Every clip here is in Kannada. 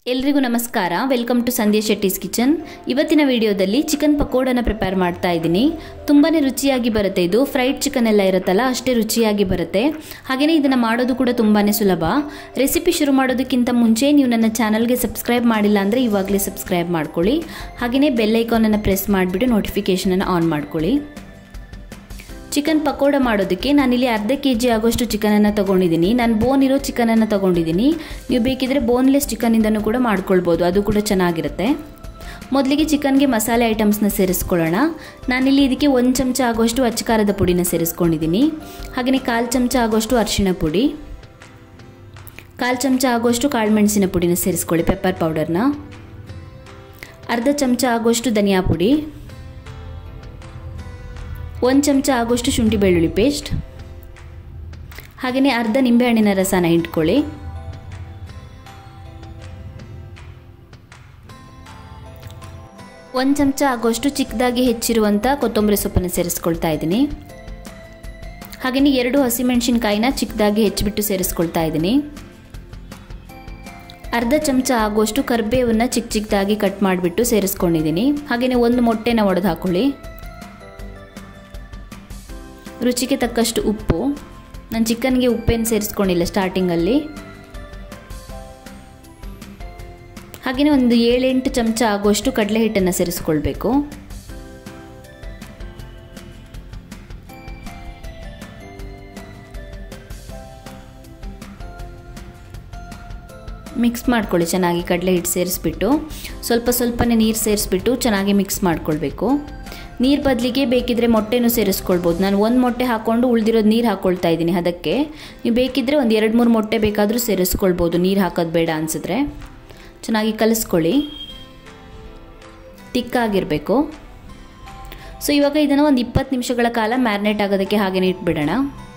ಎಲ್ರಿಗೂ ನಮಸ್ಕಾರ welcome to Sandhya Shetty's kitchen ಇವತ್ತಿನ ವಿಡಿಯೋದಲ್ಲಿ ಚಿಕನ್ ಪಕೋಡನ ಪ್ರಿಪೇರ್ ಮಾಡ್ತಾ ಇದ್ದೀನಿ ತುಂಬಾ ರುಚಿಯಾಗಿ ಬರುತ್ತೆ ಇದು ಫ್ರೈಡ್ ಚಿಕನ್ ಎಲ್ಲ ಇರುತ್ತಲ್ಲ ಅಷ್ಟೇ ರುಚಿಯಾಗಿ ಬರುತ್ತೆ ಹಾಗೆಯೇ ಇದನ್ನು ಮಾಡೋದು ಕೂಡ ತುಂಬಾ ಸುಲಭ ರೆಸಿಪಿ ಶುರು ಮಾಡೋದಕ್ಕಿಂತ ಮುಂಚೆ ನೀವು ನನ್ನ ಚಾನಲ್ಗೆ ಸಬ್ಸ್ಕ್ರೈಬ್ ಮಾಡಿಲ್ಲ ಅಂದರೆ ಇವಾಗಲೇ ಸಬ್ಸ್ಕ್ರೈಬ್ ಮಾಡ್ಕೊಳ್ಳಿ ಹಾಗೆಯೇ ಬೆಲ್ ಐಕಾನನ್ನು ಪ್ರೆಸ್ ಮಾಡಿಬಿಟ್ಟು ನೋಟಿಫಿಕೇಷನನ್ನು ಆನ್ ಮಾಡ್ಕೊಳ್ಳಿ ಚಿಕನ್ ಪಕೋಡ ಮಾಡೋದಕ್ಕೆ ನಾನಿಲ್ಲಿ ಅರ್ಧ ಕೆ ಜಿ ಆಗೋಷ್ಟು ಚಿಕನನ್ನು ತೊಗೊಂಡಿದ್ದೀನಿ ನಾನು ಬೋನ್ ಇರೋ ಚಿಕನನ್ನು ತೊಗೊಂಡಿದ್ದೀನಿ ನೀವು ಬೇಕಿದ್ರೆ ಬೋನ್ಲೆಸ್ ಚಿಕನಿಂದನೂ ಕೂಡ ಮಾಡ್ಕೊಳ್ಬೋದು ಅದು ಕೂಡ ಚೆನ್ನಾಗಿರುತ್ತೆ ಮೊದಲಿಗೆ ಚಿಕನ್ಗೆ ಮಸಾಲೆ ಐಟಮ್ಸ್ನ ಸೇರಿಸ್ಕೊಳ್ಳೋಣ ನಾನಿಲ್ಲಿ ಇದಕ್ಕೆ ಒಂದು ಚಮಚ ಆಗೋಷ್ಟು ಅಚ್ಚಕಾರದ ಪುಡಿನ ಸೇರಿಸ್ಕೊಂಡಿದ್ದೀನಿ ಹಾಗೆಯೇ ಕಾಲು ಚಮಚ ಆಗೋಷ್ಟು ಅರಿಶಿಣ ಪುಡಿ ಕಾಲು ಚಮಚ ಆಗೋಷ್ಟು ಕಾಳುಮೆಣಸಿನ ಪುಡಿನ ಸೇರಿಸ್ಕೊಳ್ಳಿ ಪೆಪ್ಪರ್ ಪೌಡರ್ನ ಅರ್ಧ ಚಮಚ ಆಗೋಷ್ಟು ಧನಿಯಾ ಪುಡಿ ಒಂದು ಚಮಚ ಆಗೋಷ್ಟು ಶುಂಠಿ ಬೆಳ್ಳುಳ್ಳಿ ಪೇಸ್ಟ್ ಹಾಗೆಯೇ ಅರ್ಧ ನಿಂಬೆಹಣ್ಣಿನ ರಸನ ಇಟ್ಕೊಳ್ಳಿ ಒಂದು ಚಮಚ ಆಗೋಷ್ಟು ಚಿಕ್ಕದಾಗಿ ಹೆಚ್ಚಿರುವಂಥ ಕೊತ್ತಂಬರಿ ಸೊಪ್ಪನ್ನು ಸೇರಿಸ್ಕೊಳ್ತಾ ಇದ್ದೀನಿ ಹಾಗೆಯೇ ಎರಡು ಹಸಿಮೆಣಸಿನ್ಕಾಯಿನ ಚಿಕ್ಕದಾಗಿ ಹೆಚ್ಚಿಬಿಟ್ಟು ಸೇರಿಸ್ಕೊಳ್ತಾ ಇದ್ದೀನಿ ಅರ್ಧ ಚಮಚ ಆಗುವಷ್ಟು ಕರ್ಬೇವನ್ನು ಚಿಕ್ಕ ಚಿಕ್ಕದಾಗಿ ಕಟ್ ಮಾಡಿಬಿಟ್ಟು ಸೇರಿಸ್ಕೊಂಡಿದ್ದೀನಿ ಹಾಗೆಯೇ ಒಂದು ಮೊಟ್ಟೆನ ಒಡೆದು ಹಾಕೊಳ್ಳಿ ರುಚಿಗೆ ತಕ್ಕಷ್ಟು ಉಪ್ಪು ನಾನು ಚಿಕನ್ಗೆ ಉಪ್ಪೇನು ಸೇರಿಸ್ಕೊಂಡಿಲ್ಲ ಸ್ಟಾರ್ಟಿಂಗಲ್ಲಿ ಹಾಗೆಯೇ ಒಂದು ಏಳೆಂಟು ಚಮಚ ಆಗುವಷ್ಟು ಕಡಲೆ ಹಿಟ್ಟನ್ನು ಸೇರಿಸ್ಕೊಳ್ಬೇಕು ಮಿಕ್ಸ್ ಮಾಡ್ಕೊಳ್ಳಿ ಚೆನ್ನಾಗಿ ಕಡಲೆ ಹಿಟ್ಟು ಸೇರಿಸ್ಬಿಟ್ಟು ಸ್ವಲ್ಪ ಸ್ವಲ್ಪನೇ ನೀರು ಸೇರಿಸ್ಬಿಟ್ಟು ಚೆನ್ನಾಗಿ ಮಿಕ್ಸ್ ಮಾಡ್ಕೊಳ್ಬೇಕು ನೀರು ಬದಲಿಗೆ ಬೇಕಿದ್ರೆ ಮೊಟ್ಟೆನೂ ಸೇರಿಸ್ಕೊಳ್ಬೋದು ನಾನು ಒಂದು ಮೊಟ್ಟೆ ಹಾಕ್ಕೊಂಡು ಉಳಿದಿರೋದು ನೀರು ಹಾಕ್ಕೊಳ್ತಾ ಇದ್ದೀನಿ ಅದಕ್ಕೆ ನೀವು ಬೇಕಿದ್ದರೆ ಒಂದು ಎರಡು ಮೂರು ಮೊಟ್ಟೆ ಬೇಕಾದರೂ ಸೇರಿಸ್ಕೊಳ್ಬೋದು ನೀರು ಹಾಕೋದು ಬೇಡ ಅನಿಸಿದ್ರೆ ಚೆನ್ನಾಗಿ ಕಲಿಸ್ಕೊಳ್ಳಿ ತಿಕ್ಕಾಗಿರಬೇಕು ಸೊ ಇವಾಗ ಇದನ್ನು ಒಂದು ಇಪ್ಪತ್ತು ನಿಮಿಷಗಳ ಕಾಲ ಮ್ಯಾರಿನೇಟ್ ಆಗೋದಕ್ಕೆ ಹಾಗೆಯೇ ಇಟ್ಬಿಡೋಣ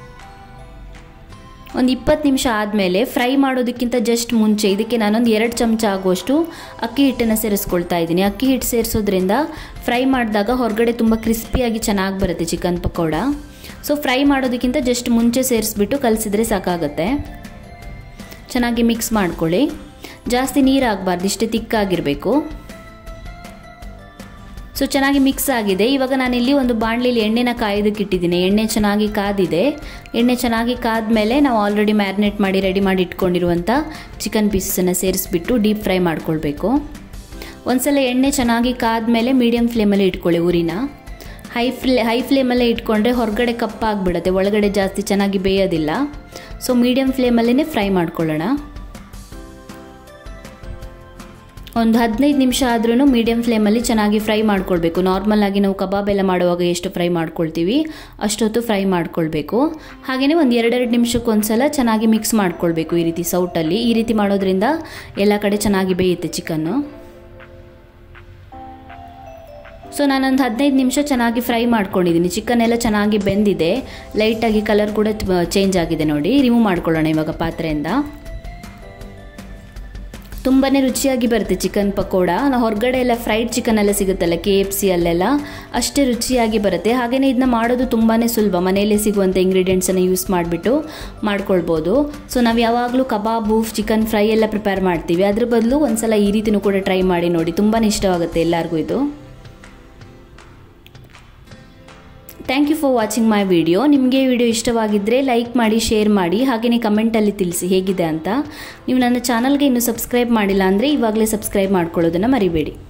ಒಂದು ಇಪ್ಪತ್ತು ನಿಮಿಷ ಆದಮೇಲೆ ಫ್ರೈ ಮಾಡೋದಕ್ಕಿಂತ ಜಸ್ಟ್ ಮುಂಚೆ ಇದಕ್ಕೆ ನಾನೊಂದು ಎರಡು ಚಮಚ ಆಗುವಷ್ಟು ಅಕ್ಕಿ ಹಿಟ್ಟನ್ನು ಸೇರಿಸ್ಕೊಳ್ತಾ ಇದ್ದೀನಿ ಅಕ್ಕಿ ಹಿಟ್ಟು ಸೇರಿಸೋದ್ರಿಂದ ಫ್ರೈ ಮಾಡಿದಾಗ ಹೊರಗಡೆ ತುಂಬ ಕ್ರಿಸ್ಪಿಯಾಗಿ ಚೆನ್ನಾಗಿ ಬರುತ್ತೆ ಚಿಕನ್ ಪಕೋಡ ಸೊ ಫ್ರೈ ಮಾಡೋದಕ್ಕಿಂತ ಜಸ್ಟ್ ಮುಂಚೆ ಸೇರಿಸ್ಬಿಟ್ಟು ಕಲಸಿದ್ರೆ ಸಾಕಾಗುತ್ತೆ ಚೆನ್ನಾಗಿ ಮಿಕ್ಸ್ ಮಾಡ್ಕೊಳ್ಳಿ ಜಾಸ್ತಿ ನೀರು ಆಗಬಾರ್ದು ಇಷ್ಟೇ ತಿಕ್ಕಾಗಿರಬೇಕು ಸೊ ಚೆನ್ನಾಗಿ ಮಿಕ್ಸ್ ಆಗಿದೆ ಇವಾಗ ನಾನಿಲ್ಲಿ ಒಂದು ಬಾಣಲಿಲಿ ಎಣ್ಣೆನ ಕಾಯೋದಕ್ಕೆ ಇಟ್ಟಿದ್ದೀನಿ ಎಣ್ಣೆ ಚೆನ್ನಾಗಿ ಕಾದಿದೆ ಎಣ್ಣೆ ಚೆನ್ನಾಗಿ ಕಾದ್ಮೇಲೆ ನಾವು ಆಲ್ರೆಡಿ ಮ್ಯಾರಿನೇಟ್ ಮಾಡಿ ರೆಡಿ ಮಾಡಿ ಇಟ್ಕೊಂಡಿರುವಂಥ ಚಿಕನ್ ಪೀಸನ್ನು ಸೇರಿಸ್ಬಿಟ್ಟು ಡೀಪ್ ಫ್ರೈ ಮಾಡ್ಕೊಳ್ಬೇಕು ಒಂದ್ಸಲ ಎಣ್ಣೆ ಚೆನ್ನಾಗಿ ಕಾದ್ಮೇಲೆ ಮೀಡಿಯಮ್ ಫ್ಲೇಮಲ್ಲಿ ಇಟ್ಕೊಳ್ಳಿ ಉರಿನ ಹೈ ಫ್ಲೇ ಹೈ ಫ್ಲೇಮಲ್ಲೇ ಇಟ್ಕೊಂಡ್ರೆ ಹೊರಗಡೆ ಕಪ್ಪಾಗಿಬಿಡುತ್ತೆ ಒಳಗಡೆ ಜಾಸ್ತಿ ಚೆನ್ನಾಗಿ ಬೇಯೋದಿಲ್ಲ ಸೊ ಮೀಡಿಯಮ್ ಫ್ಲೇಮಲ್ಲೇ ಫ್ರೈ ಮಾಡ್ಕೊಳ್ಳೋಣ ಒಂದು ಹದಿನೈದು ನಿಮಿಷ ಆದ್ರೂ ಮೀಡಿಯಮ್ ಫ್ಲೇಮಲ್ಲಿ ಚೆನ್ನಾಗಿ ಫ್ರೈ ಮಾಡ್ಕೊಳ್ಬೇಕು ನಾರ್ಮಲ್ ಆಗಿ ನಾವು ಕಬಾಬ್ ಎಲ್ಲ ಮಾಡುವಾಗ ಎಷ್ಟು ಫ್ರೈ ಮಾಡ್ಕೊಳ್ತೀವಿ ಅಷ್ಟೊತ್ತು ಫ್ರೈ ಮಾಡ್ಕೊಳ್ಬೇಕು ಹಾಗೆಯೇ ಒಂದು ಎರಡೆರಡು ನಿಮಿಷಕ್ಕೊಂದ್ಸಲ ಚೆನ್ನಾಗಿ ಮಿಕ್ಸ್ ಮಾಡ್ಕೊಳ್ಬೇಕು ಈ ರೀತಿ ಸೌಟಲ್ಲಿ ಈ ರೀತಿ ಮಾಡೋದ್ರಿಂದ ಎಲ್ಲ ಕಡೆ ಚೆನ್ನಾಗಿ ಬೇಯುತ್ತೆ ಚಿಕನ್ನು ಸೊ ನಾನೊಂದು ಹದಿನೈದು ನಿಮಿಷ ಚೆನ್ನಾಗಿ ಫ್ರೈ ಮಾಡ್ಕೊಂಡಿದ್ದೀನಿ ಚಿಕನ್ ಎಲ್ಲ ಚೆನ್ನಾಗಿ ಬೆಂದಿದೆ ಲೈಟಾಗಿ ಕಲರ್ ಕೂಡ ಚೇಂಜ್ ಆಗಿದೆ ನೋಡಿ ರಿಮೂವ್ ಮಾಡ್ಕೊಳ್ಳೋಣ ಇವಾಗ ಪಾತ್ರೆಯಿಂದ ತುಂಬಾ ರುಚಿಯಾಗಿ ಬರುತ್ತೆ ಚಿಕನ್ ಪಕೋಡ ನಾವು ಹೊರಗಡೆ ಎಲ್ಲ ಫ್ರೈಡ್ ಚಿಕನ್ ಎಲ್ಲ ಸಿಗುತ್ತಲ್ಲ ಕೆ ಎಫ್ ಸಿ ಅಲ್ಲೆಲ್ಲ ಅಷ್ಟೇ ರುಚಿಯಾಗಿ ಬರುತ್ತೆ ಹಾಗೆಯೇ ಇದನ್ನ ಮಾಡೋದು ತುಂಬಾ ಸುಲಭ ಮನೆಯಲ್ಲೇ ಸಿಗುವಂಥ ಇಂಗ್ರೀಡಿಯೆಂಟ್ಸನ್ನು ಯೂಸ್ ಮಾಡಿಬಿಟ್ಟು ಮಾಡ್ಕೊಳ್ಬೋದು ಸೊ ನಾವು ಯಾವಾಗಲೂ ಕಬಾಬು ಚಿಕನ್ ಫ್ರೈ ಎಲ್ಲ ಪ್ರಿಪೇರ್ ಮಾಡ್ತೀವಿ ಅದ್ರ ಬದಲು ಒಂದ್ಸಲ ಈ ರೀತಿನೂ ಕೂಡ ಟ್ರೈ ಮಾಡಿ ನೋಡಿ ತುಂಬಾ ಇಷ್ಟವಾಗುತ್ತೆ ಎಲ್ಲರಿಗೂ ಇದು thank you for watching my video ನಿಮಗೆ ವಿಡಿಯೋ ಇಷ್ಟವಾಗಿದ್ದರೆ ಲೈಕ್ ಮಾಡಿ ಶೇರ್ ಮಾಡಿ ಹಾಗೆಯೇ ಕಮೆಂಟಲ್ಲಿ ತಿಳಿಸಿ ಹೇಗಿದೆ ಅಂತ ನೀವು ನನ್ನ ಚಾನಲ್ಗೆ ಇನ್ನೂ ಸಬ್ಸ್ಕ್ರೈಬ್ ಮಾಡಿಲ್ಲ ಅಂದರೆ ಇವಾಗಲೇ ಸಬ್ಸ್ಕ್ರೈಬ್ ಮಾಡ್ಕೊಳ್ಳೋದನ್ನು ಮರಿಬೇಡಿ